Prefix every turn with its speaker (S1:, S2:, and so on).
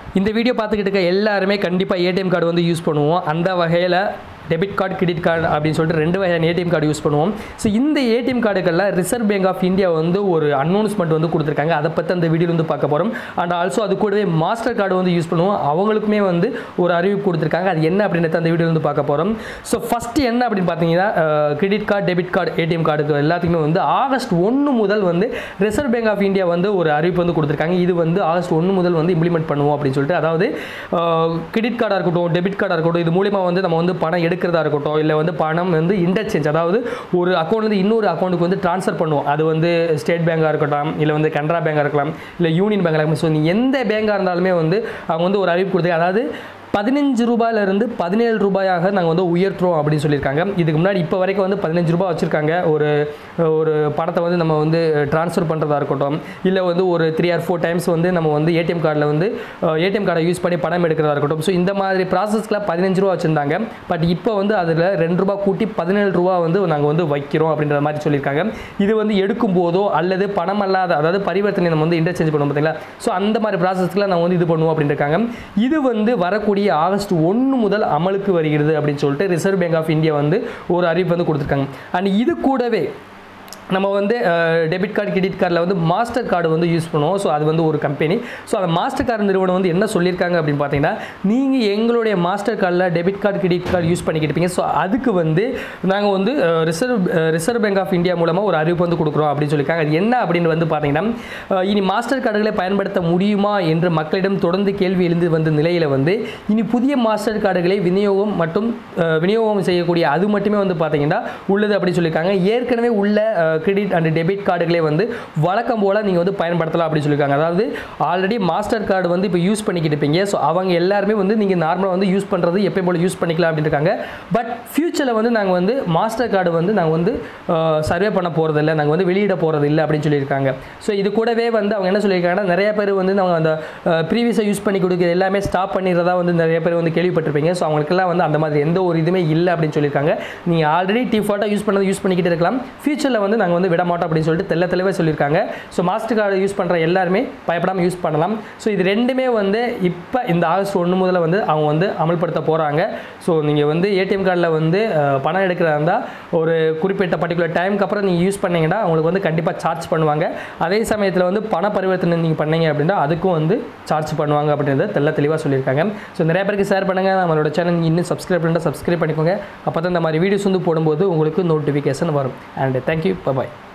S1: இந்த வீடியோ பார்த்துக்கிட்டு இருக்க எல்லாருமே கண்டிப்பாக ஏடிஎம் கார்டு வந்து யூஸ் பண்ணுவோம் அந்த வகையில் டெபிட் கார்டு கிரெடிட் கார்டு அப்படின்னு சொல்லிட்டு ரெண்டு வகையான ஏடிஎம் கார்டு யூஸ் பண்ணுவோம் ஸோ இந்த ஏடிஎம் கார்டுகளில் ரிசர்வ் பேங்க் ஆஃப் இந்தியா வந்து ஒரு அனௌன்ஸ்மெண்ட் வந்து கொடுத்துருக்காங்க அதை பற்றி அந்த வீடியோ வந்து பார்க்க போகிறோம் அண்ட் ஆல்சோ அது கூடவே மாஸ்டர் கார்டு வந்து யூஸ் பண்ணுவோம் அவங்களுக்குமே வந்து ஒரு அறிவிப்பு கொடுத்துருக்காங்க அது என்ன அப்படின்றத அந்த வீடியோ வந்து பார்க்க போகிறோம் ஸோ ஃபஸ்ட்டு என்ன அப்படின்னு பார்த்தீங்கன்னா credit card debit card ATM கார்டுக்கு எல்லாத்துக்குமே வந்து ஆகஸ்ட் ஒன்று முதல் வந்து ரிசர்வ் பேங்க் ஆஃப் இந்தியா வந்து ஒரு அறிவிப்பு வந்து கொடுத்துருக்காங்க இது வந்து ஆகஸ்ட் ஒன்று முதல் வந்து இம்ப்ளிமெண்ட் பண்ணுவோம் அப்படின்னு சொல்லிட்டு அதாவது கிரெடிட் கார்டாக இருக்கட்டும் டெபிட் கார்டாக இருக்கட்டும் இது மூலிமா வந்து நம்ம வந்து பணம் எடுக்கிறதா இருக்கட்டும் இல்லை வந்து பணம் வந்து இன்டர்சேஞ்ச் அதாவது ஒரு அக்கௌண்ட்லேருந்து இன்னொரு அக்கௌண்ட்டுக்கு வந்து ட்ரான்ஸ்ஃபர் பண்ணுவோம் அது வந்து ஸ்டேட் பேங்காக இருக்கட்டும் இல்லை வந்து கனரா பேங்காக இருக்கலாம் இல்லை யூனியன் பேங்காக இருக்கலாம் ஸோ நீ எந்த பேங்காக இருந்தாலுமே வந்து அவங்க வந்து ஒரு அறிவிப்பு கொடுத்து அதாவது பதினஞ்சு ரூபாயிலிருந்து பதினேழு ரூபாயாக நாங்கள் வந்து உயர்த்துறோம் அப்படின்னு சொல்லியிருக்காங்க இதுக்கு முன்னாடி இப்போ வரைக்கும் வந்து பதினஞ்சு ரூபாய் வச்சுருக்காங்க ஒரு ஒரு பணத்தை வந்து நம்ம வந்து ட்ரான்ஸ்ஃபர் பண்ணுறதா இருக்கட்டும் இல்லை வந்து ஒரு த்ரீ ஆர் ஃபோர் டைம்ஸ் வந்து நம்ம வந்து ஏடிஎம் கார்டில் வந்து ஏடிஎம் கார்டை யூஸ் பண்ணி பணம் எடுக்கிறதா இருக்கட்டும் ஸோ இந்த மாதிரி ப்ராசஸ்க்குலாம் பதினஞ்சு ரூபா வச்சுருந்தாங்க பட் இப்போ வந்து அதில் ரெண்டு ரூபா கூட்டி பதினேழு ரூபா வந்து நாங்கள் வந்து வைக்கிறோம் அப்படின்ற மாதிரி சொல்லியிருக்காங்க இது வந்து எடுக்கும் போதோ அல்லது பணம் அல்லாத அதாவது பரிவர்த்தனை நம்ம வந்து இன்டர்சேஞ்ச் பண்ணுவோம் பார்த்தீங்களா ஸோ அந்த மாதிரி ப்ராசஸ்க்குலாம் நம்ம வந்து இது பண்ணுவோம் அப்படின்னு இருக்காங்க இது வந்து வரக்கூடிய ஆகஸ்ட் ஒன்று முதல் அமலுக்கு வருகிறது அப்படின்னு சொல்லிட்டு ரிசர்வ் பேங்க் ஆஃப் இந்தியா வந்து ஒரு அறிவிப்பு வந்து கொடுத்துருக்காங்க அண்ட் இது கூடவே நம்ம வந்து டெபிட் கார்டு கிரெடிட் கார்டில் வந்து மாஸ்டர் கார்டு வந்து யூஸ் பண்ணுவோம் ஸோ அது வந்து ஒரு கம்பெனி ஸோ அந்த மாஸ்டர் கார்டு நிறுவனம் வந்து என்ன சொல்லியிருக்காங்க அப்படின்னு பார்த்தீங்கன்னா நீங்கள் எங்களுடைய மாஸ்டர் கார்டில் debit card credit card use பண்ணிக்கிட்டீங்க ஸோ அதுக்கு வந்து நாங்கள் வந்து reserve reserve bank of India மூலமாக ஒரு அறிவிப்பு வந்து கொடுக்குறோம் அப்படின்னு சொல்லியிருக்காங்க அது என்ன அப்படின்னு வந்து பார்த்தீங்கன்னா இனி மாஸ்டர் கார்டுகளை பயன்படுத்த முடியுமா என்று மக்களிடம் தொடர்ந்து கேள்வி எழுந்து வந்த நிலையில் வந்து இனி புதிய மாஸ்டர் கார்டுகளை விநியோகம் மற்றும் விநியோகம் செய்யக்கூடிய அது மட்டுமே வந்து பார்த்தீங்கன்னா உள்ளது அப்படின்னு சொல்லியிருக்காங்க ஏற்கனவே உள்ள கிரெடிட் அண்ட் டெபிட் கார்டுகளே வந்து வழக்கம் போல் நீங்கள் வந்து பயன்படுத்தலாம் அப்படின்னு சொல்லியிருக்காங்க அதாவது ஆல்ரெடி மாஸ்டர் கார்டு வந்து இப்போ யூஸ் பண்ணிக்கிட்டு இருப்பீங்க ஸோ அவங்க எல்லாருமே வந்து நீங்கள் நார்மலாக வந்து யூஸ் பண்ணுறது எப்போ போல் யூஸ் பண்ணிக்கலாம் அப்படின்னு இருக்காங்க பட் ஃப்யூச்சரில் வந்து நாங்கள் வந்து மாஸ்டர் கார்டு வந்து நாங்கள் வந்து சர்வே பண்ண போகிறதில்ல நாங்கள் வந்து வெளியிட போகிறது இல்லை அப்படின்னு சொல்லியிருக்காங்க ஸோ இது கூடவே வந்து அவங்க என்ன சொல்லியிருக்காங்கன்னா நிறைய பேர் வந்து நம்ம அந்த ப்ரீவியஸாக யூஸ் பண்ணி கொடுக்குறது எல்லாமே ஸ்டாப் பண்ணிடுறதா வந்து நிறைய பேர் வந்து கேள்விப்பட்டிருப்பீங்க ஸோ அவங்களுக்கெல்லாம் வந்து அந்த மாதிரி எந்த ஒரு இதுவுமே இல்லை அப்படின்னு சொல்லியிருக்காங்க நீங்கள் ஆல்ரெடி டிஃபால்ட்டாக யூஸ் பண்ணது யூஸ் பண்ணிக்கிட்டு இருக்கலாம் ஃப்யூச்சரில் வந்து நாங்கள் வந்து விட மாட்டோம் அப்படின்னு சொல்லிட்டு தெல்ல தெளிவாக சொல்லியிருக்காங்க ஸோ மாஸ்டர் கார்டு யூஸ் பண்ணுற எல்லாருமே பயப்படாமல் யூஸ் பண்ணலாம் ஸோ இது ரெண்டுமே வந்து இப்போ இந்த ஆகஸ்ட் ஒன்று முதல்ல வந்து அவங்க வந்து அமல்படுத்த போகிறாங்க ஸோ நீங்கள் வந்து ஏடிஎம் கார்டில் வந்து பணம் எடுக்கிறதா இருந்தால் ஒரு குறிப்பிட்ட பர்டிகுலர் டைமுக்கு அப்புறம் நீங்கள் யூஸ் பண்ணீங்கன்னா அவங்களுக்கு வந்து கண்டிப்பாக சார்ஜ் பண்ணுவாங்க அதே சமயத்தில் வந்து பண பரிவர்த்தனை நீங்கள் பண்ணீங்க அப்படின்னா அதுக்கும் வந்து சார்ஜ் பண்ணுவாங்க அப்படின்றத தெல்ல தெளிவாக சொல்லியிருக்காங்க ஸோ நிறைய பேருக்கு ஷேர் பண்ணுங்கள் நம்மளோட சேனல் இன்னும் சப்ஸ்கிரைப் பண்ணிட்டு சப்ஸ்கிரைப் பண்ணிக்கோங்க அப்போ தான் இந்த மாதிரி வீடியோஸ் வந்து போடும்போது உங்களுக்கு நோட்டிஃபிகேஷன் வரும் அண்ட் தேங்க்யூ பாய்